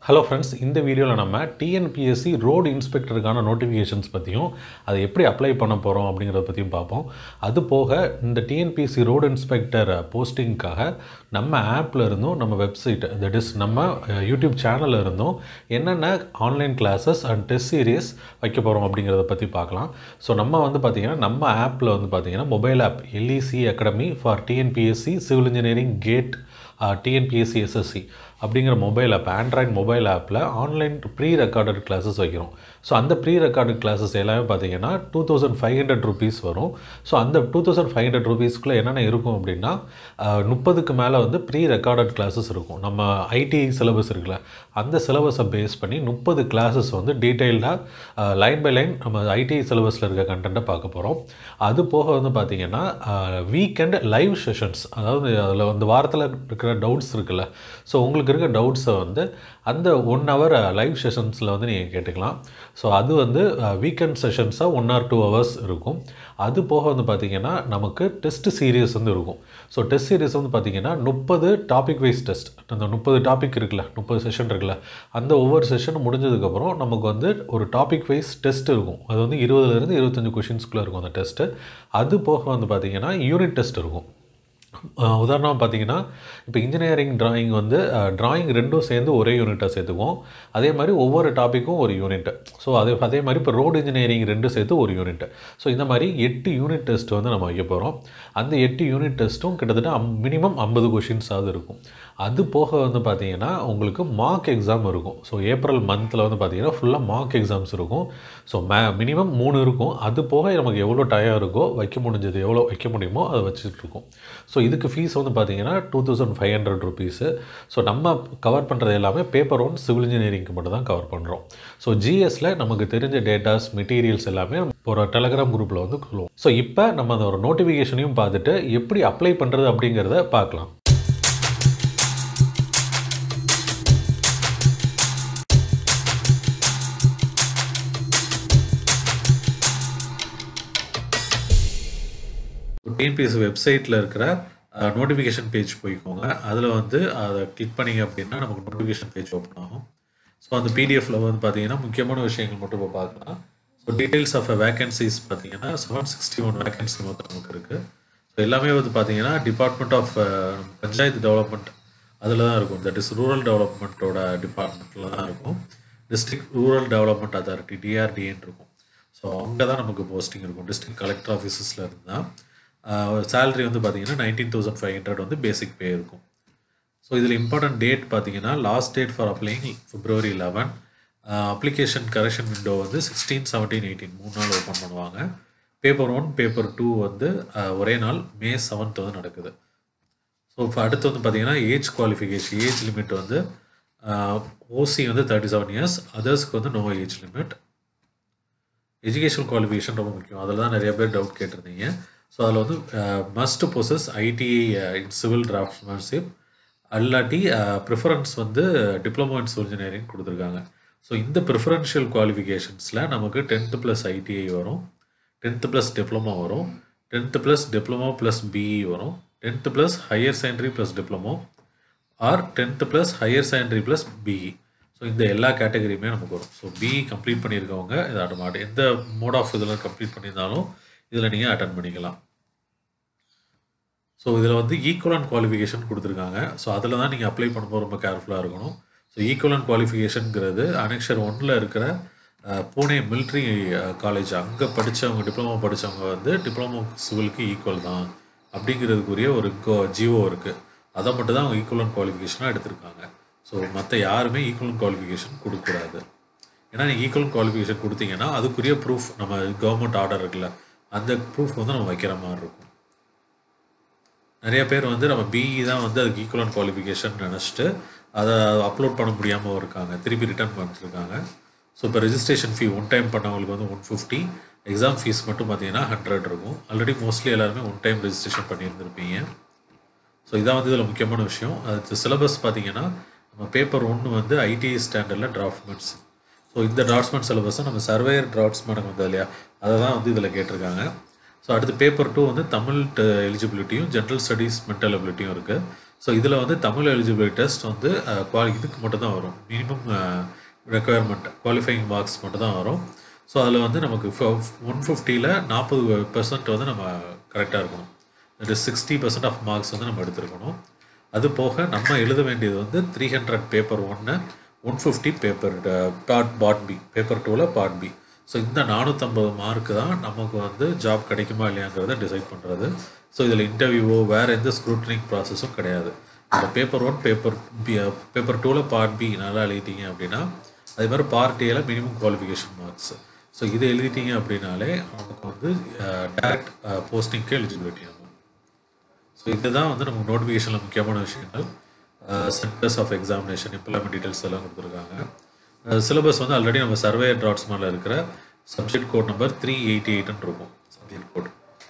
hello friends இந்த வீடியோவில் நம்ம டிஎன்பிஎஸ்சி ரோடு இன்ஸ்பெக்டருக்கான நோட்டிஃபிகேஷன்ஸ் பற்றியும் அதை எப்படி அப்ளை பண்ண போகிறோம் அப்படிங்கிறத பற்றியும் பார்ப்போம் அது போக இந்த டிஎன்பிஎஸ்சி ரோடு இன்ஸ்பெக்டர் போஸ்டிங்க்காக நம்ம ஆப்பில் இருந்தும் நம்ம வெப்சைட் தட் இஸ் நம்ம அஹ், யூடியூப் சேனலில் இருந்தும் என்னென்ன online classes and test series வைக்க போகிறோம் அப்படிங்கிறத பற்றி பார்க்கலாம் ஸோ நம்ம வந்து பார்த்திங்கன்னா நம்ம ஆப்பில் வந்து பார்த்திங்கன்னா mobile app L E C academy for TNPSC civil engineering GATE TNPSC SSC அப்படிங்கிற மொபைல் ஆப் ஆண்ட்ராய்ட் மொபைல் ஆப்பில் ஆன்லைன் ப்ரீ ரெக்கார்டட் கிளாஸஸ் வைக்கிறோம் ஸோ அந்த ப்ரீ ரெக்கார்டட் கிளாஸஸ் எல்லாமே பார்த்தீங்கன்னா two thousand five hundred rupees வரும் ஸோ அந்த டூ தௌசண்ட் ஃபைவ் ஹண்ட்ரட் ருபீஸ்க்குள்ளே என்னென்ன இருக்கும் அப்படின்னா முப்பதுக்கு மேலே வந்து ப்ரீ ரெக்கார்டட் கிளாஸஸ் இருக்கும் நம்ம ஐடி சிலபஸ் இருக்குல்ல அந்த சிலபஸை பேஸ் பண்ணி முப்பது கிளாஸஸ் வந்து டீட்டெயில்டாக லைன் பை லைன் நம்ம ஐடி சிலபஸில் இருக்க கண்டென்ட்டை பார்க்க போகிறோம் அது போக வந்து பார்த்திங்கன்னா வீக்கெண்ட் லைவ் செஷன்ஸ் அதாவது அதில் வந்து வாரத்தில் இருக்கிற டவுட்ஸ் இருக்குல்ல ஸோ உங்களுக்கு இருக்க டவுட்ஸை வந்து அந்த ஒன் ஹவர் லைவ் செஷன்ஸில் வந்து நீங்கள் கேட்டுக்கலாம் ஸோ அது வந்து வீக்கெண்ட் செஷன்ஸாக ஒன் ஆர் டூ ஹவர்ஸ் இருக்கும் அது போக வந்து பார்த்திங்கன்னா நமக்கு டெஸ்ட் சீரியஸ் வந்து இருக்கும் ஸோ டெஸ்ட் சீரியஸ் வந்து பார்த்திங்கன்னா முப்பது டாபிக் வைஸ் டெஸ்ட் அந்த முப்பது டாபிக் இருக்குல்ல முப்பது செஷன் இருக்குல்ல அந்த ஒவ்வொரு செஷன் முடிஞ்சதுக்கப்புறம் நமக்கு வந்து ஒரு டாபிக் வைஸ் டெஸ்ட் இருக்கும் அது வந்து இருபதுலேருந்து இருபத்தஞ்சு கொஷின்ஸ்குள்ளே இருக்கும் அந்த டெஸ்ட்டு அது போக வந்து பார்த்திங்கன்னா யூனிட் டெஸ்ட் இருக்கும் அஹ் உதாரணமாக பார்த்தீங்கன்னா இப்போ இன்ஜினியரிங் டிராயிங் வந்து டிராயிங் ரெண்டும் சேர்ந்து ஒரே யூனிட்டாக சேர்த்துக்குவோம் அதே மாதிரி ஒவ்வொரு டாப்பிக்கும் ஒரு யூனிட் ஸோ அதே அதே மாதிரி இப்போ ரோடு இன்ஜினியரிங் ரெண்டும் சேர்த்து ஒரு யூனிட் ஸோ இந்த மாதிரி எட்டு யூனிட் டெஸ்ட் வந்து நம்ம வைக்க போகிறோம் அந்த எட்டு யூனிட் டெஸ்ட்டும் கிட்டத்தட்ட அம் மினிமம் ஐம்பது கொஷின்ஸாவது இருக்கும் அது போக வந்து பார்த்தீங்கன்னா உங்களுக்கு மார்க் எக்ஸாம் இருக்கும் ஸோ ஏப்ரல் மந்தில் வந்து பார்த்தீங்கன்னா ஃபுல்லாக மார்க் எக்ஸாம்ஸ் இருக்கும் ஸோ மே மினிமம் மூணு இருக்கும் அது போக நமக்கு எவ்வளோ டயம் இருக்கோ வைக்க முடிஞ்சது எவ்வளோ வைக்க முடியுமோ அதை வச்சுட்டு இருக்கோம் ஸோ இதுக்கு ஃபீஸ் வந்து பார்த்தீங்கன்னா two thousand five hundred rupees so நம்ம கவர் பண்ணுறது எல்லாமே பேப்பர் ஒன் சிவில் இன்ஜினியரிங்க்கு மட்டும் தான் கவர் பண்ணுறோம் ஸோ ஜிஎஸ்ல நமக்கு தெரிஞ்ச டேட்டாஸ் மெட்டீரியல்ஸ் எல்லாமே ஒரு டெலகிராம் குரூப்பில் வந்து சொல்லுவோம் ஸோ இப்போ நம்ம அந்த ஒரு நோட்டிஃபிகேஷனையும் பார்த்துட்டு எப்படி அப்ளை பண்ணுறது அப்படிங்கிறத பார்க்கலாம் டிஎன்பிஎஸ் வெப்சைட்டில் இருக்கிற நோட்டிஃபிகேஷன் பேஜ் போய்க்கோங்க அதில் வந்து அதை கிளிக் பண்ணீங்க அப்படின்னா நமக்கு நோட்டிஃபிகேஷன் பேஜ் ஓப்பன் ஆகும் ஸோ அந்த பிடிஎஃப்ல வந்து பார்த்தீங்கன்னா முக்கியமான விஷயங்கள் மட்டும் இப்போ பார்க்கலாம் ஸோ டீடைல்ஸ் ஆஃப் வேகன்சிஸ் பார்த்தீங்கன்னா செவன் சிக்ஸ்டி ஒன் வேகன்சி மொத்தம் நமக்கு இருக்குது ஸோ எல்லாமே வந்து பார்த்தீங்கன்னா டிபார்ட்மெண்ட் ஆஃப் பஞ்சாயத்து டெவலப்மெண்ட் அதில் தான் இருக்கும் தட் இஸ் ரூரல் டெவலப்மெண்ட்டோட டிபார்ட்மெண்ட்டில் தான் இருக்கும் டிஸ்ட்ரிக்ட் ரூரல் டெவலப்மெண்ட் அத்தாரிட்டி டிஆர்டிஏன்னு இருக்கும் ஸோ அங்கே தான் நமக்கு போஸ்டிங் இருக்கும் டிஸ்ட்ரிக்ட் கலெக்டர் ஆஃபீஸஸில் இருந்தால் சேலரி வந்து பார்த்தீங்கன்னா நைன்டீன் தௌசண்ட் ஃபைவ் ஹண்ட்ரட் வந்து பேசிக் பே இருக்கும் ஸோ இதில் இம்பார்ட்டன்ட் டேட் பார்த்தீங்கன்னா last date for applying February eleven application correction window வந்து சிக்ஸ்டீன் செவன்டீன் எயிட்டீன் மூணு நாள் ஓப்பன் பண்ணுவாங்க பேப்பர் ஒன் பேப்பர் டூ வந்து அஹ், ஒரே நாள் மே செவன்த் வந்து நடக்குது ஸோ இப்போ அடுத்து வந்து பார்த்தீங்கன்னா ஏஜ் குவாலிஃபிகேஷன் ஏஜ் லிமிட் வந்து ஓசி வந்து தேர்ட்டி செவன் இயர்ஸ் அதர்ஸ்க்கு வந்து no age limit education qualification ரொம்ப முக்கியம் அதில் தான் நிறைய பேர் டவுட் கேட்டிருந்தீங்க ஸோ அதில் வந்து must possess ITI in civil draughtsmanship அல்லாட்டி ப்ரிஃபரன்ஸ் வந்து டிப்ளமோ இன் சிவில் இன்ஜினியரிங் கொடுத்துருக்காங்க ஸோ இந்த ப்ரிஃபரன்ஷியல் குவாலிஃபிகேஷன்ஸில் நமக்கு டென்த்து ப்ளஸ் ஐடிஐ வரும் டென்த்து ப்ளஸ் டிப்ளமோ வரும் tenth plus diploma plus BE வரும் tenth plus higher secondary plus diploma or tenth plus higher secondary plus BE so இந்த எல்லா கேட்டகரியுமே நமக்கு வரும் ஸோ பிஇ கம்ப்ளீட் பண்ணியிருக்கவங்க இது ஆட்டோமேட்டிக் எந்த மோட் ஆஃப் இதில் கம்ப்ளீட் பண்ணியிருந்தாலும் இதில் நீங்கள் அட்டன் பண்ணிக்கலாம் ஸோ இதில் வந்து ஈக்குவலன் குவாலிஃபிகேஷன் கொடுத்துருக்காங்க ஸோ அதில் தான் நீங்கள் அப்ளை பண்ணும்போது ரொம்ப கேர்ஃபுல்லாக இருக்கணும் ஸோ ஈக்குவலன் குவாலிஃபிகேஷனுங்கிறது அனெக்ஷர் ஒன்றில் இருக்கிற அஹ், பூனே மிலிட்ரி காலேஜ் அங்கே படித்தவங்க டிப்ளமோ படித்தவங்க வந்து டிப்ளமோ சிவிலுக்கு ஈக்குவல் தான் அப்படிங்கிறதுக்குரிய ஒரு ஜிஓ இருக்குது அதை மட்டும் தான் அவங்க ஈக்குவலன் குவாலிஃபிகேஷனாக எடுத்திருக்காங்க ஸோ மற்ற யாருமே ஈக்குவலன் குவாலிஃபிகேஷன் கொடுக்கக்கூடாது ஏன்னா நீங்கள் ஈக்குவல் குவாலிஃபிகேஷன் கொடுத்தீங்கன்னா அதுக்குரிய ப்ரூஃப் நம்ம கவர்மெண்ட் ஆர்டர் இருக்குல்ல அந்த ப்ரூஃப் வந்து நம்ம வைக்கிற மாதிரி இருக்கும் நிறைய பேர் வந்து நம்ம பிஇ தான் வந்து அதுக்கு ஈக்குவலன் குவாலிஃபிகேஷன் நினச்சிட்டு அதை அப்லோட் பண்ண முடியாமல் இருக்காங்க திருப்பி ரிட்டர்ன் பண்ணிட்டுருக்காங்க ஸோ இப்போ ரெஜிஸ்ட்ரேஷன் ஃபீ ஒன் டைம் பண்ணவங்களுக்கு வந்து ஒன் ஃபிஃப்டி எக்ஸாம் ஃபீஸ் மட்டும் பார்த்தீங்கன்னா ஹண்ட்ரட் இருக்கும் ஆல்ரெடி மோஸ்ட்லி எல்லாருமே ஒன் டைம் ரெஜிஸ்ட்ரேஷன் பண்ணியிருந்திருப்பீங்க ஸோ இதான் வந்து இதில் முக்கியமான விஷயம் அது சிலபஸ் பார்த்தீங்கன்னா நம்ம பேப்பர் ஒன்று வந்து ஐடிஐ ஸ்டாண்டர்டில் டிராஃப்ட்மெண்ட்ஸ் ஸோ இந்த டிராஃப்ட்மெண்ட் சிலபஸை நம்ம சர்வேயர் டிராஃப்ட்ஸ்மேனுக்கு வந்து இல்லையா அதை தான் வந்து இதில் கேட்டிருக்காங்க ஸோ அடுத்து பேப்பர் டூ வந்து தமிழ் எலிஜிபிலிட்டியும் ஜென்ரல் ஸ்டடீஸ் மென்டல் எபிலிட்டியும் இருக்குது ஸோ இதில் வந்து தமிழ் எலிஜிபிலிட்டி டெஸ்ட் வந்து குவாலி இதுக்கு மட்டும் தான் வரும் மினிமம் ரெக்குயர்மெண்ட் குவாலிஃபைங் மார்க்ஸ் மட்டும் தான் வரும் ஸோ அதில் வந்து நமக்கு ஒன் ஃபிஃப்டியில் நாற்பது பெர்சன்ட் வந்து நம்ம கரெக்டாக இருக்கணும் that is sixty percent of marks வந்து நம்ம எடுத்துருக்கணும் அது போக நம்ம எழுத வேண்டியது வந்து த்ரீ ஹண்ட்ரட் பேப்பர் ஒன்று one fifty paper part part B paper டூவில் பார்ட் பி ஸோ இந்த நானூற்றம்பது மார்க்கு தான் நமக்கு வந்து ஜாப் கிடைக்குமா இல்லையாங்கிறத டிசைட் பண்ணுறது ஸோ இதில் இன்டர்வியூவோ வேறு எந்த ஸ்க்ரூட்டனிங் ப்ராசஸும் கிடையாது இந்த paper one paper B paper டூவில் பார்ட் பி நல்லா எழுதிட்டீங்க அப்படின்னா அதே மாதிரி பார்ட் ஏல மினிமம் குவாலிஃபிகேஷன் மார்க்ஸ் ஸோ இதை எழுதிட்டீங்க அப்படின்னாலே நமக்கு வந்து டேரக்ட் போஸ்டிங்க்கு எலிஜிபிலிட்டி ஆகும் ஸோ இதுதான் வந்து நமக்கு நோட்டிஃபிகேஷனில் முக்கியமான விஷயங்கள் centres of examination employment details எல்லாம் கொடுத்துருக்காங்க சிலபஸ் வந்து ஆல்ரெடி நம்ம சர்வே ட்ராட்ஸ்மேனில் இருக்கிற subject code number three eighty எயிட்னு இருக்கும் சப்ஜெக்ட் கோட்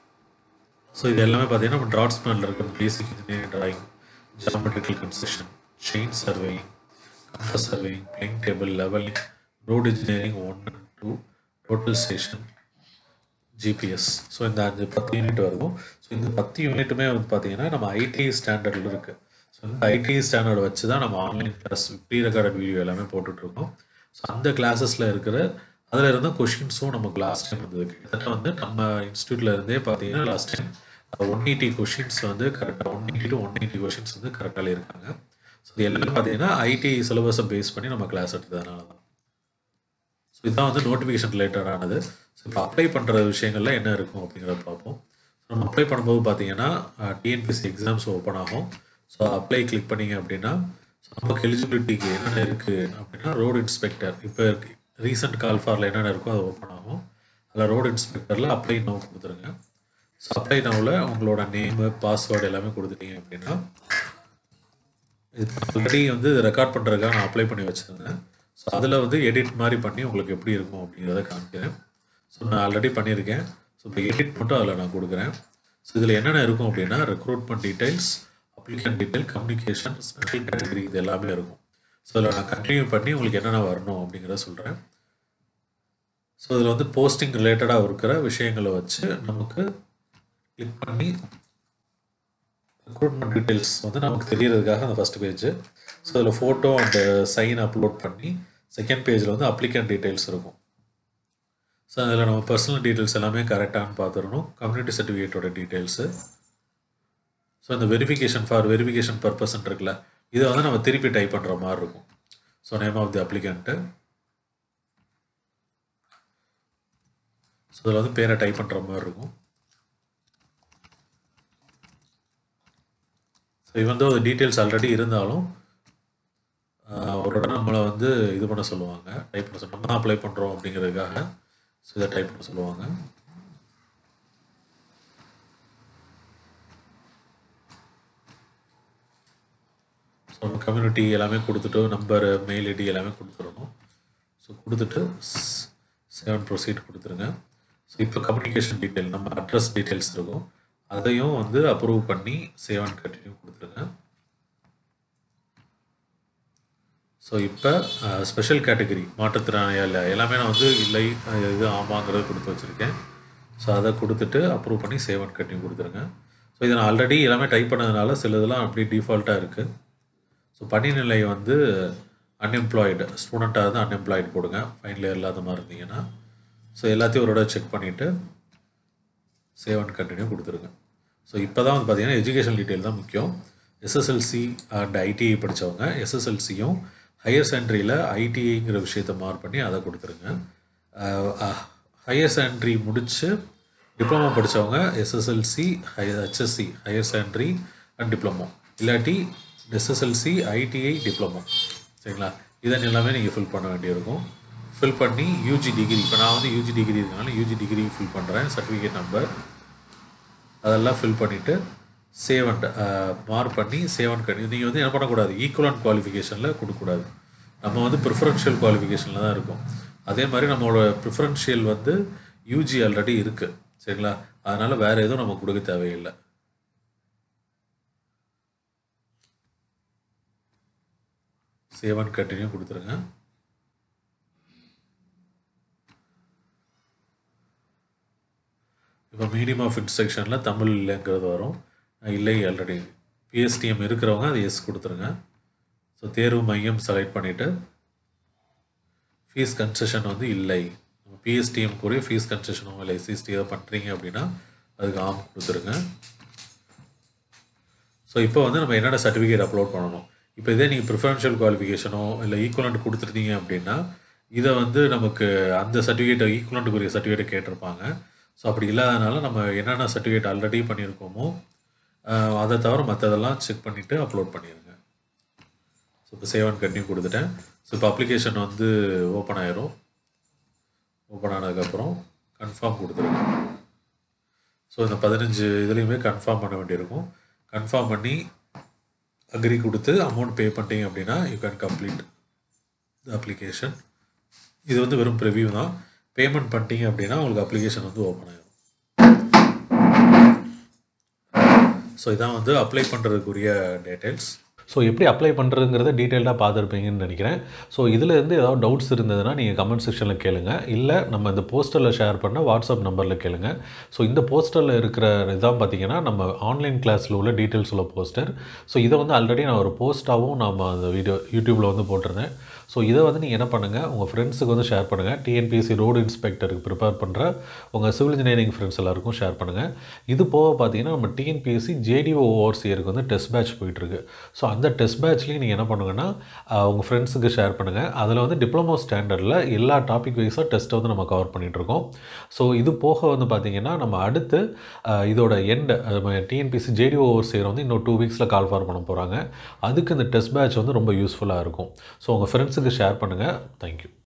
ஸோ இது எல்லாமே பார்த்தீங்கன்னா நம்ம ட்ராட்ஸ்மேனில் இருக்கிற basic engineering drawing geometrical construction chain surveying compass surveying plane table levelling road engineering one and two total station GPS so இந்த அஞ்சு பத்து யூனிட் வரும் ஸோ இந்த பத்து யூனிட்டுமே வந்து பார்த்தீங்கன்னா நம்ம ஐடி ஸ்டாண்டர்டில் இருக்குது ஸோ இந்த ஐடி ஸ்டாண்டர்ட் வச்சு தான் நம்ம online class pre recorded video எல்லாமே போட்டுட்ருக்கோம் ஸோ அந்த கிளாஸஸில் இருக்கிற அதில் இருந்த கொஷின்ஸும் நமக்கு லாஸ்ட் டைம் இருந்தது கிட்டத்தட்ட வந்து நம்ம இன்ஸ்டியூட்டில் இருந்தே பார்த்தீங்கன்னா last time one eighty questions வந்து கரெக்டாக one eighty to one eighty questions வந்து கரெக்டாக இருக்காங்க ஸோ இது எல்லாமே பார்த்தீங்கன்னா ஐடி சிலபஸை பேஸ் பண்ணி நம்ம கிளாஸ் எடுத்ததுனால தான் ஸோ இதுதான் வந்து நோட்டிஃபிகேஷன் ரிலேட்டடானது ஸோ இப்போ அப்ளை பண்ணுற விஷயங்கள்ல என்ன இருக்கும் அப்படிங்கிறத பார்ப்போம் நம்ம அப்ளை பண்ணும்போது பார்த்தீங்கன்னா டிஎன்பிசி எக்ஸாம்ஸ் ஓப்பன் ஆகும் ஸோ அப்ளை கிளிக் பண்ணீங்க அப்படின்னா ஸோ நமக்கு எலிஜிபிலிட்டிக்கு என்னென்ன இருக்குது அப்படின்னா ரோடு இன்ஸ்பெக்டர் இப்போ ரீசெண்ட் கால் ஃபாரில் என்னென்ன இருக்கோ அது ஓப்பன் ஆகும் அதில் ரோடு இன்ஸ்பெக்டரில் அப்ளை நவ் கொடுத்துருங்க ஸோ அப்ளை நவ்வில் உங்களோட நேமு பாஸ்வேர்டு எல்லாமே கொடுத்துட்டீங்க அப்படின்னா இது ஆல்ரெடி வந்து ரெக்கார்ட் பண்ணுறதுக்காக நான் அப்ளை பண்ணி வச்சுருந்தேன் ஸோ அதில் வந்து எடிட் மாதிரி பண்ணி உங்களுக்கு எப்படி இருக்கும் அப்படிங்கிறத காமிக்கிறேன் ஸோ நான் ஆல்ரெடி பண்ணியிருக்கேன் ஸோ இப்போ எடிட் மட்டும் அதில் நான் கொடுக்குறேன் ஸோ இதில் என்னென்ன இருக்கும் அப்படின்னா recruitment details applicant detail communication special category இது எல்லாமே இருக்கும் ஸோ இதில் நான் கண்டினியூ பண்ணி உங்களுக்கு என்னென்ன வரணும் அப்படிங்கிறத சொல்கிறேன் ஸோ இதில் வந்து போஸ்டிங் ரிலேட்டடாக இருக்கிற விஷயங்களை வச்சு நமக்கு கிளிக் பண்ணி ரெக்ரூட்மெண்ட் டீட்டெயில்ஸ் வந்து நமக்கு தெரியறதுக்காக அந்த ஃபஸ்ட் பேஜ் ஸோ அதில் ஃபோட்டோ அண்ட் சைன் அப்லோட் பண்ணி செகண்ட் பேஜில் வந்து அப்ளிகன் டீட்டெயில்ஸ் இருக்கும் ஸோ அதில் நம்ம பர்சனல் டீட்டெயில்ஸ் எல்லாமே கரெக்டானு பார்த்துடணும் கம்யூனிட்டி சர்டிஃபிகேட்டோட டீட்டெயில்ஸு ஸோ இந்த வெரிஃபிகேஷன் ஃபார் வெரிஃபிகேஷன் பர்பஸ் இருக்குல்ல இதை வந்து நம்ம திருப்பி டைப் பண்ணுற மாதிரி இருக்கும் so name of the applicant so இதில் வந்து பேரை டைப் பண்ணுற மாதிரி இருக்கும் ஸோ இவன் தான் டீட்டெயில்ஸ் ஆல்ரெடி இருந்தாலும் ஒரு இடம் நம்மளை வந்து இது பண்ண சொல்லுவாங்க டைப் பண்ண சொல்லுவாங்க நம்ம அப்ளை பண்ணுறோம் அப்படிங்கிறதுக்காக ஸோ இதை டைப் பண்ண சொல்லுவாங்க ஸோ நம்ம கம்யூனிட்டி எல்லாமே கொடுத்துட்டு நம்பர் மெயில் ஐடி எல்லாமே கொடுத்துடணும் ஸோ கொடுத்துட்டு செவன் ப்ரொசீட் கொடுத்துருங்க ஸோ இப்போ கம்யூனிகேஷன் டீட்டெயில் நம்ம அட்ரஸ் டீட்டெயில்ஸ் இருக்கும் அதையும் வந்து அப்ரூவ் பண்ணி சேவ் அண்ட் கண்டினியூ கொடுத்துருங்க ஸோ இப்போ ஸ்பெஷல் கேட்டகரி மாற்றுத்திறனாளிகள் எல்லாமே நான் வந்து இல்லை இது ஆமாங்கிறத கொடுத்து வச்சுருக்கேன் ஸோ அதை கொடுத்துட்டு அப்ரூவ் பண்ணி சேவ் அண்ட் கண்டினியூ கொடுத்துருங்க ஸோ இதை நான் ஆல்ரெடி எல்லாமே டைப் பண்ணதுனால சில இதெல்லாம் அப்படி டிஃபால்ட்டாக இருக்குது ஸோ பணிநிலை வந்து அன்எம்ப்ளாய்டு ஸ்டூடெண்ட்டாக இருந்தால் அன்எம்ப்ளாய்டு போடுங்க ஃபைனல் இயர் இல்லாத மாதிரி இருந்தீங்கன்னா ஸோ எல்லாத்தையும் ஒரு தடவை செக் பண்ணிவிட்டு சேவ் அண்ட் கண்டினியூ கொடுத்துருங்க ஸோ இப்போ தான் வந்து பார்த்தீங்கன்னா எஜுகேஷன் டீட்டெயில் தான் முக்கியம் எஸ்எஸ்எல்சி அண்ட் ஐடிஐ படித்தவங்க எஸ்எஸ்எல்சியும் ஹையர் செகண்டரியில் ஐடிஐங்கிற விஷயத்தை மார்க் பண்ணி அதை கொடுத்துருங்க ஹையர் செகண்டரி முடித்து டிப்ளமோ படித்தவங்க SSLC high HSC higher secondary and diploma இல்லாட்டி எஸ்எஸ்எல்சி ஐடிஐ டிப்ளமோ சரிங்களா இதன் எல்லாமே நீங்கள் ஃபில் பண்ண வேண்டியிருக்கும் ஃபில் பண்ணி யூஜி டிகிரி இப்போ நான் வந்து யூஜி டிகிரி இருக்கனால யூஜி டிகிரி ஃபில் பண்ணுறேன் சர்டிஃபிகேட் நம்பர் அதெல்லாம் ஃபில் பண்ணிவிட்டு சேவ் அண்ட் மார்க் பண்ணி சேவ் அண்ட் கண்டி நீங்கள் வந்து என்ன பண்ணக்கூடாது ஈக்குவலண்ட் குவாலிஃபிகேஷனில் கொடுக்கக்கூடாது நம்ம வந்து ப்ரிஃபரன்ஷியல் குவாலிஃபிகேஷனில் தான் இருக்கும் அதே மாதிரி நம்மளோட ப்ரிஃபரன்ஷியல் வந்து யூஜி ஆல்ரெடி இருக்குது சரிங்களா அதனால் வேறு எதுவும் நம்ம கொடுக்க தேவையில்லை சேவ் அண்ட் கண்டினியூ கொடுத்துருங்க இப்போ மீடியம் ஆஃப் இன்ஸ்ட்ரக்ஷனில் தமிழ் இல்லைங்கிறது வரும் இல்லை ஆல்ரெடி பிஎஸ்டிஎம் இருக்கிறவங்க அது எஸ் கொடுத்துருங்க ஸோ தேர்வு மையம் செலக்ட் பண்ணிவிட்டு ஃபீஸ் கன்செஷன் வந்து இல்லை நம்ம பிஎஸ்டிஎம் கூறிய ஃபீஸ் கன்செஷனோ இல்லை எஸ்சிஎஸ்டி ஏதோ பண்ணுறீங்க அப்படின்னா அதுக்கு ஆம் கொடுத்துருங்க ஸோ இப்போ வந்து நம்ம என்னென்ன சர்டிஃபிகேட் அப்லோட் பண்ணணும் இப்போ இதே நீங்கள் ப்ரிஃபரன்ஷியல் குவாலிஃபிகேஷனோ இல்லை ஈக்குவலண்ட் கொடுத்துருந்தீங்க அப்படின்னா இதை வந்து நமக்கு அந்த சர்டிஃபிகேட்டை ஈக்குவலண்ட்டுக்குரிய சர்டிஃபிகேட்டை கேட்டிருப்பாங்க ஸோ அப்படி இல்லாதனால நம்ம என்னென்ன சர்டிஃபிகேட் ஆல்ரெடி பண்ணியிருக்கோமோ ஆஹ் அதை தவிர மற்றதெல்லாம் செக் பண்ணிவிட்டு அப்லோட் பண்ணிடுங்க ஸோ இப்போ சேவ் அண்ட் கண்டினியூ கொடுத்துட்டேன் ஸோ இப்போ அப்ளிகேஷன் வந்து ஓப்பன் ஆயிரும் ஓப்பன் ஆனதுக்கப்புறம் கன்ஃபார்ம் கொடுத்துருங்க ஸோ இந்த பதினஞ்சு இதுலேயுமே கன்ஃபார்ம் பண்ண வேண்டியிருக்கும் கன்ஃபார்ம் பண்ணி அக்ரி கொடுத்து அமௌண்ட் பே பண்ணிட்டீங்க அப்படின்னா you can complete the application இது வந்து வெறும் ப்ரிவ்யூ தான் பேமெண்ட் பண்ணிட்டீங்க அப்படின்னா உங்களுக்கு அப்ளிகேஷன் வந்து ஓப்பன் ஆயிடும் ஸோ இதான் வந்து அப்ளை பண்ணுறதுக்குரிய டீட்டெயில்ஸ் ஸோ எப்படி அப்ளை பண்ணுறதுங்கிறத டீட்டெயில்டாக பார்த்துருப்பீங்கன்னு நினைக்கிறேன் ஸோ இதில் இருந்து ஏதாவது டவுட்ஸ் இருந்ததுன்னா நீங்கள் கமெண்ட் செக்ஷனில் கேளுங்க இல்லை நம்ம இந்த போஸ்டரில் ஷேர் பண்ண வாட்ஸ்அப் நம்பரில் கேளுங்க ஸோ இந்த போஸ்டரில் இருக்கிற இதான் பார்த்தீங்கன்னா நம்ம ஆன்லைன் கிளாஸில் உள்ள டீட்டெயில்ஸ் உள்ள போஸ்டர் ஸோ இதை வந்து ஆல்ரெடி நான் ஒரு போஸ்ட்டாகவும் நம்ம அந்த வீடியோ யூடியூப்பில் வந்து போட்டிருந்தேன் ஸோ இதை வந்து நீங்கள் என்ன பண்ணுங்கள் உங்கள் ஃப்ரெண்ட்ஸுக்கு வந்து ஷேர் பண்ணுங்கள் டிஎன்பிஎஸ்சி ரோடு இன்ஸ்பெக்டருக்கு ப்ரிப்பேர் பண்ணுற உங்கள் சிவில் இன்ஜினியரிங் ஃப்ரெண்ட்ஸ் எல்லாருக்கும் ஷேர் பண்ணுங்கள் இது போக பார்த்தீங்கன்னா நம்ம டிஎன்பிஎஸ்சி ஜேடிஓ ஓவர்சியருக்கு வந்து டெஸ்ட் பேட்ச் போயிட்டுருக்கு ஸோ அந்த டெஸ்ட் பேட்ச்லேயும் நீங்கள் என்ன பண்ணுங்கன்னா ஆஹ், உங்கள் ஃப்ரெண்ட்ஸுக்கு ஷேர் பண்ணுங்கள் அதில் வந்து டிப்ளமோ ஸ்டாண்டர்டில் எல்லா டாபிக் வைஸாக டெஸ்ட்டை வந்து நம்ம கவர் பண்ணிகிட்ருக்கோம் ஸோ இது போக வந்து பார்த்தீங்கன்னா நம்ம அடுத்து ஆஹ், இதோட எண்ட் டிஎன்பிஎஸ்சி ஜேடிஓ ஓவர்சியர் வந்து இன்னும் டூ வீக்ஸில் கால் ஃபார் பண்ண போகிறாங்க அதுக்கு இந்த டெஸ்ட் பேட்ச் வந்து ரொம்ப யூஸ்ஃபுல்லாக இருக்கும் ஸோ உங்கள் ஃப்ரெண்ட்ஸுக்கு ஷேர் பண்ணுங்கள் தேங்க்யூ